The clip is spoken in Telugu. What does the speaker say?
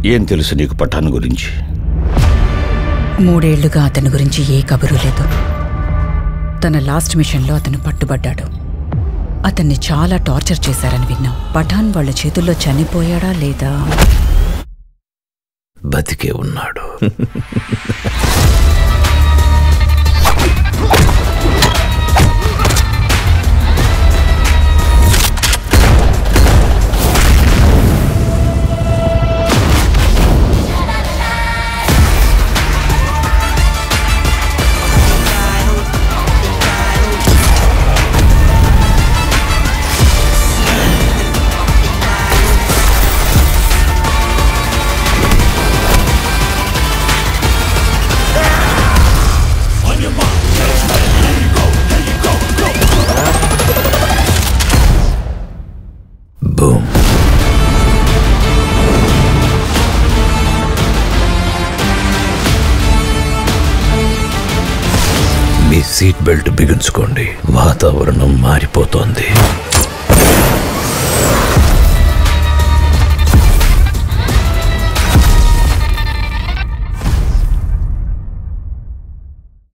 ఏం తెలుసు నీకు పఠాన్ గురించి మూడేళ్లుగా అతని గురించి ఏ కబురు లేదు తన లాస్ట్ మిషన్లో అతను పట్టుబడ్డాడు అతన్ని చాలా టార్చర్ చేశారని విన్నాం పఠాన్ వాళ్ళ చేతుల్లో చనిపోయాడా లేదా బతికే ఉన్నాడు బూమ్ మీ సీట్ బెల్ట్ బిగించుకోండి వాతావరణం మారిపోతోంది